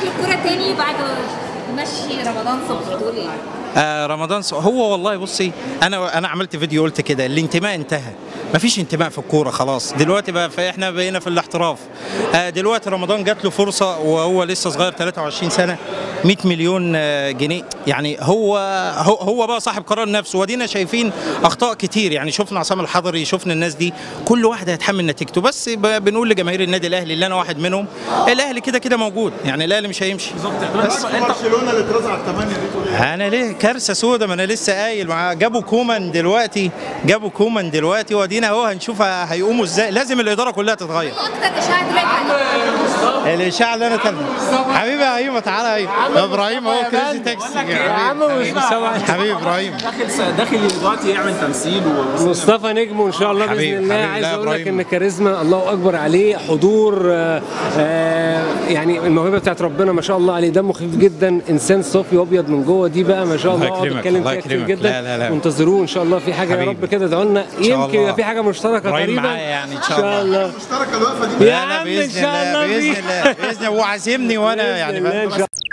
للكوره تاني بعد مشي رمضان صبحي تقول ايه؟ آه رمضان ص- هو والله بصي انا انا عملت فيديو قلت كده الانتماء انتهى مفيش انتماء في الكوره خلاص دلوقتي بقى فاحنا بقينا في الاحتراف آه دلوقتي رمضان جات له فرصه وهو لسه صغير 23 سنه 100 مليون آه، جنيه يعني هو هو, هو بقى صاحب قرار نفسه ودينا شايفين اخطاء كتير يعني شفنا عصام الحضري شفنا الناس دي كل واحد هيتحمل نتيجته بس ب- بنقول لجماهير النادي الاهلي اللي انا واحد منهم الاهلي كده كده موجود يعني الاهلي مش هيمشي بس برشلونه اللي اترزع الثمانيه دي تقول ايه؟ انا ليه كارثه سودة ما انا لسه قايل مع جابوا كومان دلوقتي جابوا كومان دلوقتي وادينا اهو هنشوف هيقوموا ازاي لازم الاداره كلها تتغير اكتر اشاعه طلعت عليك الاشاعه اللي انا تل... حبيبي يا ايوه تعالى ايوه يا ابراهيم اهو كريزي تاكسي يا عم حبيبي ابراهيم داخل داخل دلوقتي يعمل تمثيل و- مصطفى نجم وان شاء الله باذن حبيبي، الله حبيبي، عايز لا اقول لك إبراهيم. ان كاريزما الله اكبر عليه حضور آه، آه، يعني الموهبه بتاعت ربنا ما شاء الله عليه دمه خفيف جدا انسان صافي وابيض من جوه دي بقى ما شاء الله الله اقعد يكرمك، اتكلم الله فيها كتير يكرمك. جدا لا، لا، لا. وانتظروه ان شاء الله في حاجه يا حبيبي. رب كده ادعوا لنا شاء يمكن الله. يبقى في حاجه مشتركه إبراهيم قريبا معايا يعني إن ان شاء شاء الله المشتركه الوقفه دي يا لا لا عم ان باذن شاء الله الله باذن في- الله باذن الله وعازمني وانا بإذن يعني الله فاهم؟ إن شاء